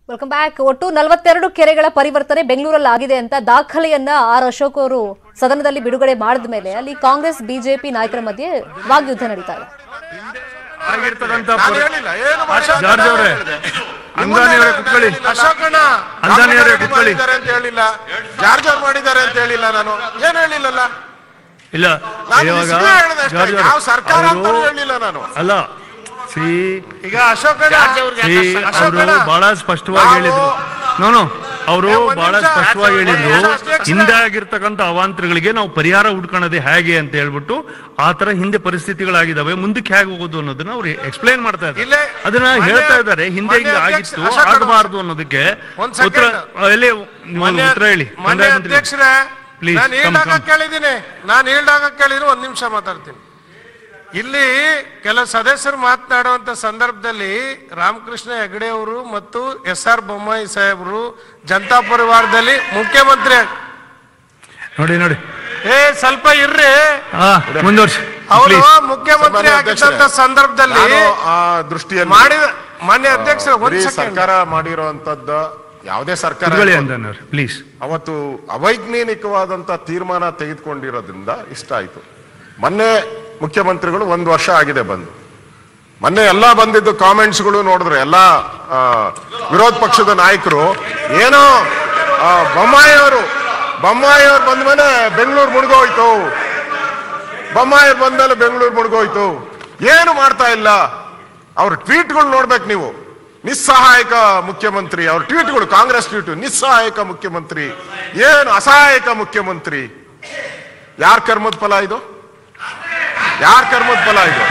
Welcome back ಒಟ್ಟು ನಲವತ್ತೆರಡು ಕೆರೆಗಳ ಪರಿವರ್ತನೆ ಬೆಂಗಳೂರಲ್ಲಿ ಆಗಿದೆ ಅಂತ ದಾಖಲೆಯನ್ನ ಆರ್ ಅಶೋಕ್ ಅವರು ಸದನದಲ್ಲಿ ಬಿಡುಗಡೆ ಮಾಡಿದ ಮೇಲೆ ಅಲ್ಲಿ ಕಾಂಗ್ರೆಸ್ ಬಿಜೆಪಿ ನಾಯಕರ ಮಧ್ಯೆ ವಾಗ್ಯುದ್ಧ ನಡೀತಾ ಇದೆ ಆಗಿರ್ತಕ್ಕಂಥ ನಾನು ಹೇಳಿಲ್ಲ ಏನು ಮಾಡಿಲ್ಲ. ಜಾರ್ಜ್ ಅವರೇ ಅಂದಾನಿ ಅವರೇ ಕುತ್ಕೊಳ್ಳಿ ಅಶೋಕಣ್ಣ ಅಂದಾನಿ ಅವರೇ ರಾಮಕೃಷ್ಣ ಕೂತ್ಕೊಳ್ಳಿ. ಮಾಡಿದ್ದಾರೆ ಅಂತ ಹೇಳಿಲ್ಲ ಜಾರ್ಜ್ ಅವ್ರು ಮಾಡಿದ್ದಾರೆ ಅಂತ ಹೇಳಿಲ್ಲ ನಾನು ಏನ್ ಹೇಳಿಲ್ಲಲ್ಲ ಇಲ್ಲ ನಾನು ಇವಾಗ ನಿಜವೇ ಹೇಳಿದೆ ಅಷ್ಟೇ. ಜಾರ್ಜ್ ಯಾವ ಸರ್ಕಾರ ಅಂತ ಅವರು ಹೇಳಿಲ್ಲ ನಾನು ಅಲ್ಲ ಸಿ ಈಗ ಅಶೋಕಣ್ಣ ಸಿ ಅವರು ಅಶೋಕಣ್ಣ, ಬಹಳ ಸ್ಪಷ್ಟವಾಗಿ ನಾವು- ಹೇಳಿದ್ರು ನೋನು ಅವರು ಏ, ಒಂದ್ ಬಹಳ ನಿಮಿಷ. ಸ್ಪಷ್ಟವಾಗಿ ಹೇಳಿದ್ರು ಅಧ್ಯಕ್ಷರೇ. ಹಿಂದೆ ಆಗಿರ್ತಕ್ಕಂಥ ಅವಾಂತರಗಳಿಗೆ ನಾವು ಪರಿಹಾರ ಹುಡ್ಕೊಳ್ಳೋದೇ ಹೇಗೆ ಅಂತ ಹೇಳ್ಬಿಟ್ಟು ಆ ತರ ಹಿಂದೆ ಪರಿಸ್ಥಿತಿಗಳಾಗಿದ್ದಾವೆ ಮುಂದಕ್ಕೆ ಹೇಗೆ ಹೋಗೋದು ಅನ್ನೋದನ್ನ ಅವ್ರು ಎಕ್ಸ್ಪ್ಲೈನ್ ಮಾಡ್ತಾ ಇದ್ದಾರೆ ಇಲ್ಲೇ ಅದನ್ನ ಮಾನ್ಯ- ಹೇಳ್ತಾ ಇದ್ದಾರೆ ಹಿಂದೆ ಹಿಂಗೆ ಮಾನ್ಯ ಆಗಿತ್ತು ಅಧ್ಯಕ್ಷ- ಅಶೋಕ್ ಆಗಬಾರ್ದು ಅನ್ನೋದಕ್ಕೆ ಒಂದ್ second. ಉತ್ತರ ಎಲ್ಲಿ ನೀವು ಮೊನ್ನೆ- ಉತ್ತರ ಹೇಳಿ ಮೊನ್ನೆ ಕಂದಾಯ ಮಂತ್ರಿ. ಅಧ್ಯಕ್ಷರೇ Please, ನಾನು come, ಈಲ್ಡಾಗ come. ಕೇಳಿದ್ದೀನಿ ನಾನು ಈಲ್ಡಾಗ ಕೇಳಿದ್ರು ಒಂದ್ ನಿಮಿಷ ಮಾತಾಡ್ತೀನಿ ಇಲ್ಲಿ ಕೆಲವು ಸದಸ್ಯರು ಮಾತನಾಡುವಂತ ಸಂದರ್ಭದಲ್ಲಿ ರಾಮಕೃಷ್ಣ ಹೆಗಡೆ ಅವರು ಮತ್ತು ಎಸ್ ಆರ್ ಬೊಮ್ಮಾಯಿ ಸಾಹೇಬರು ಜನತಾ ಪರಿವಾರದಲ್ಲಿ ಮುಖ್ಯಮಂತ್ರಿ ನೋಡಿ ನೋಡಿ ಏ ಸ್ವಲ್ಪ ಇರ್ರಿ ಹಾ ಮುಂದುವರ್ಸಿ ಅವರು Please. ಮುಖ್ಯಮಂತ್ರಿ ಸನ್ಮಾನ್ಯ ಆಗಿದ್ದಂತ ಅಧ್ಯಕ್ಷರೇ, ಸಂದರ್ಭದಲ್ಲಿ ನಾನು ಆ ದೃಷ್ಟಿಯಲ್ಲಿ ಮಾಡಿದ ಮಾನ್ಯ ಅಧ್ಯಕ್ಷರು ಒಂದ್ ಬರೀ ಸೆಕೆಂಡ್ ಸರ್ಕಾರ ಮಾಡಿರುವಂತದ್ದು ಯಾವುದೇ ಸರ್ಕಾರ ಕುತ್ಕೊಳ್ಳಿ ಇರ್ಬೋದು. ಅಂದಾನಿ ಅವ್ರೆ ಪ್ಲೀಸ್ ಅವತ್ತು ಅವೈಜ್ಞಾನಿಕವಾದಂತ ತೀರ್ಮಾನ ತೆಗೆದುಕೊಂಡಿರೋದ್ರಿಂದ ಇಷ್ಟ ಆಯ್ತು ಮೊನ್ನೆ ಮುಖ್ಯಮಂತ್ರಿಗಳು ಒಂದು ವರ್ಷ ಆಗಿದೆ ಬಂದು ಮೊನ್ನೆ ಎಲ್ಲ ಬಂದಿದ್ದು ಕಾಮೆಂಟ್ಸ್ಗಳು ನೋಡಿದ್ರೆ ಎಲ್ಲ ಆ, ವಿರೋಧ ಪಕ್ಷದ ನಾಯಕರು ಏನೋ ಆ, ಬೊಮ್ಮಾಯಿ ಅವರು ಬೊಮ್ಮಾಯಿ ಅವ್ರು ಬಂದ ಮೇಲೆ ಬೆಂಗಳೂರು ಮುಳುಗೋಯ್ತು ಬೊಮ್ಮಾಯಿ ಅವ್ರು ಬಂದ್ಮೇಲೆ ಬೆಂಗಳೂರು ಮುಳುಗೋಯ್ತು ಏನು ಮಾಡ್ತಾ ಇಲ್ಲ ಅವ್ರ ಟ್ವೀಟ್ಗಳು ನೋಡ್ಬೇಕು ನೀವು ನಿಸ್ಸಹಾಯಕ ಮುಖ್ಯಮಂತ್ರಿ ಅವ್ರ ಟ್ವೀಟ್ಗಳು ಕಾಂಗ್ರೆಸ್ ಟ್ವೀಟ್ ನಿಸ್ಸಹಾಯಕ ಮುಖ್ಯಮಂತ್ರಿ ಏನು ಅಸಹಾಯಕ ಮುಖ್ಯಮಂತ್ರಿ ಯಾರ ಕರ್ಮದ ಫಲ ಇದು ಯಾರ ಕರ್ಮದ ಫಲ ಇದು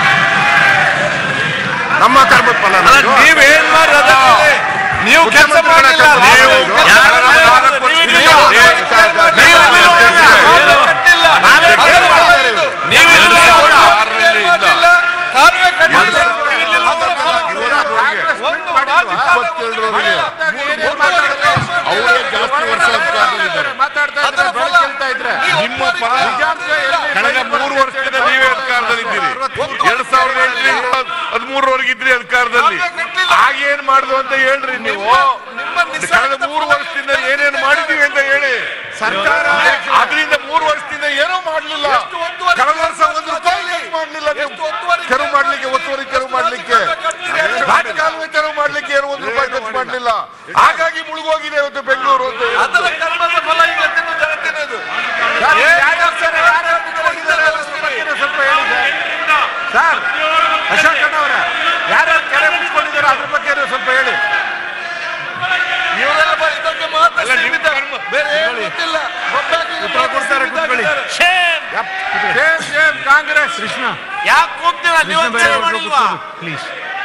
ನಮ್ಮ ಕರ್ಮದ ಫಲ ನೀವೇನ್ ಮಾಡಿದ್ರೆ ನೀವು ಕೆಲಸ ಮಾಡಿಲ್ಲ ಅವರೇ ಜಾಸ್ತಿ ವರ್ಷ ಅಧಿಕಾರದಲ್ಲಿದ್ದಾರೆ. ನಿಮ್ಮ ಕಳೆದ ಮೂರು ವರ್ಷದಿಂದ ನೀವೇ ಅಧಿಕಾರದಲ್ಲಿದ್ದೀರಿ ಎರಡ್ ಸಾವಿರದ ಎಂಟರಿಂದ ಹದಿಮೂರವರೆಗೆ ಇದ್ರಿ ಅಧಿಕಾರದಲ್ಲಿ ಆಗೇನ್ ಮಾಡುದು ಅಂತ ಹೇಳ್ರಿ ನೀವು ಕಳೆದ ಮೂರು ವರ್ಷದಿಂದ ಏನೇನ್ ಮಾಡಿದೀವಿ ಅಂತ ಹೇಳಿ ಸರ್ಕಾರ ಅದರಿಂದ ಮೂರು ವರ್ಷದಿಂದ ಏನೂ ಮಾಡ್ಲಿಲ್ಲ ಕಳೆದ ವರ್ಷ ಒಂದು ರೂಪಾಯಿ ಖರ್ಚು ಮಾಡ್ಲಿಲ್ಲ ನೀವು ತೆರವು ಮಾಡ್ಲಿಕ್ಕೆ ಒತ್ತುವರಿ ತೆರವು ಮಾಡ್ಲಿಕ್ಕೆ ರಾಜಕಾಲುವೆ ತೆರವು ಮಾಡ್ಲಿಕ್ಕೆ ಏನು ಒಂದು ರೂಪಾಯಿ ಖರ್ಚು ಮಾಡ್ಲಿಲ್ಲ ಹಾಗಾಗಿ ಮುಳುಗೋಗಿದೆ ಇವತ್ತು ಬೆಂಗಳೂರು ಅಂತ ಹೇಳಿ. ಸರ್ ಅಶೋಕಣ್ಣ ಅವರ ಯಾರ್ಯಾರು ಕೆರೆ ಮುಚ್ಕೊಂಡಿದ್ದಾರೆ ಅದ್ರ ಬಗ್ಗೆ ಸ್ವಲ್ಪ ಹೇಳಿ ಅಲ್ಲ, ನಿಮ್ಮ ಕರ್ಮ. ಉತ್ತರ ಕೊಡ್ತಾರೆ ಕುತ್ಕೊಳ್ಳಿ ಸೇಮ್ ಸೇಮ್ ಕಾಂಗ್ರೆಸ್ ಕೃಷ್ಣ ಯಾಕೆ ಹೋಗ್ತೀರಾ ನೀವು ಕೃಷ್ಣ ಬೇರೆ ಅವ್ರು ಕೂತ್ಕೊಳ್ಳಿ ಪ್ಲೀಸ್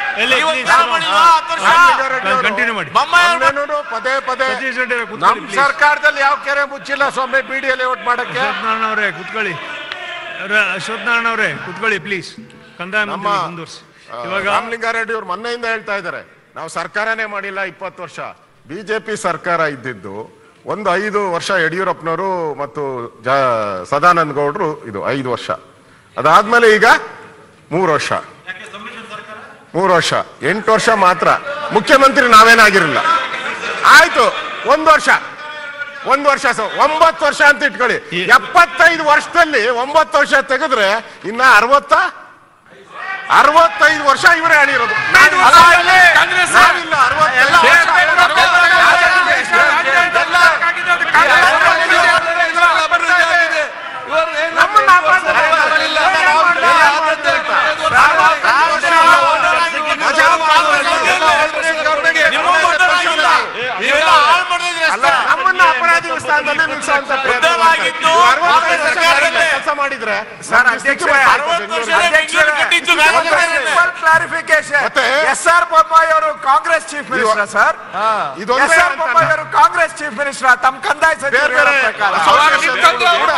ಕಂಟಿನ್ಯೂ ಮಾಡಿ ನಮ್ದೇನೂನು ಪದೇ ಪದೇ ಸತೀಶ್ ರೆಡ್ಡಿ ಅವರೇ ನಮ್ ಕೂತ್ಕೊಳ್ಳಿ please. ಸರ್ಕಾರದಲ್ಲಿ ಯಾವ ಕೆರೆ ಮುಚ್ಚಿಲ್ಲ ಸ್ವಾಮಿ ಬಿ ಡಿ ಲೇಔಟ್ ಮಾಡಕ್ಕೆ ಅಶ್ವತ್ಥನಾರಾಯಣ ಅವರೇ ಕೂತ್ಕೊಳ್ಳಿ ರ- ಅಶ್ವತ್ಥನಾರಾಯಣ ಅವರೇ ಕೂತ್ಕೊಳ್ಳಿ ಪ್ಲೀಸ್ ಕಂದಾಯ ನಮ್ಮ ಮಂತ್ರಿ ಮುಂದುವರ್ಸಿ ಇವಾಗ ರಾಮಲಿಂಗಾರೆಡ್ಡಿ ಅವ್ರು ಮೊನ್ನೆಯಿಂದ ಹೇಳ್ತಾ ಇದ್ದಾರೆ ನಾವು ಸರ್ಕಾರನೇ ಮಾಡಿಲ್ಲ ಇಪ್ಪತ್ತು ವರ್ಷ ಬಿಜೆಪಿ ಸರ್ಕಾರ ಇದ್ದಿದ್ದು ಒಂದು ಐದು ವರ್ಷ ಯಡಿಯೂರಪ್ಪನವರು ಮತ್ತು ಜ ಸದಾನಂದ ಗೌಡರು ಇದು ಐದು ವರ್ಷ ಅದಾದ್ಮೇಲೆ ಈಗ ಮೂರು ವರ್ಷ ಮೂರು ವರ್ಷ ಎಂಟು ವರ್ಷ ಮಾತ್ರ ಮುಖ್ಯಮಂತ್ರಿ ನಾವೇನಾಗಿರಲಿಲ್ಲ ಆಯ್ತು ಒಂದು ವರ್ಷ ಒಂದು ವರ್ಷ ಸ- ಒಂಬತ್ತು ವರ್ಷ ಅಂತ ಇಟ್ಕೊಳ್ಳಿ ಎಪ್ಪತ್ತೈದು ವರ್ಷದಲ್ಲಿ ಒಂಬತ್ತು ವರ್ಷ ತೆಗೆದ್ರೆ ಇನ್ನ ಅರವತ್ತ ಅರವತ್ತೈದು ವರ್ಷ ಇವರೇ ಆಳಿರೋದು ನಾವಿಲ್ಲ, ನಾವಿಲ್ಲ, ಅರವತ್ತೈದು ವರ್ಷ. ನಮ್ಮನ್ನ ಅಲ್ಲ, ನಮ್ಮನ್ನ ಅಪರಾಧಿ ಸ್ಥಾನದಲ್ಲಿ ನಿಲ್ಸುವಂತ ಪ್ರಯತ್ನ ಮಾಡ್ತಾರೆ. ನೀವು ಅರವತ್ತೈದು ವರ್ಷ ಕೆಲಸ ಮಾಡಿದ್ರೆ ಸರ್, ನಮ್ಗೆ ಅಧ್ಯಕ್ಷ, ಶಿಕ್ಷೆ ಆಯ್ತು ಅರವತ್ತು ವರ್ಷ ಬೆಂಗಳೂರಿಗೆ. ಕ್ಲಾರಿಫಿಕೇಶನ್ ಮತ್ತೆ? ಎಸ್ ಆರ್ ಬೊಮ್ಮಾಯಿ ಅವರು ಕಾಂಗ್ರೆಸ್ ಚೀಫ್ ಮಿನಿಸ್ಟರ್ ಸರ್ ಇದೊಂದೇ ಎಸ್ ಆರ್ ಅಂತ ಬೊಮ್ಮಾಯಿ ಅವರು ಕಾಂಗ್ರೆಸ್ ಚೀಫ್ ಮಿನಿಸ್ಟರ್ ತಮ್ಮ ಕಂದಾಯ ಬೇರೆ ಸಚಿವರು ಬೇರೆ ಹೇಳೋ ಪ್ರಕಾರ association ಕೂಡ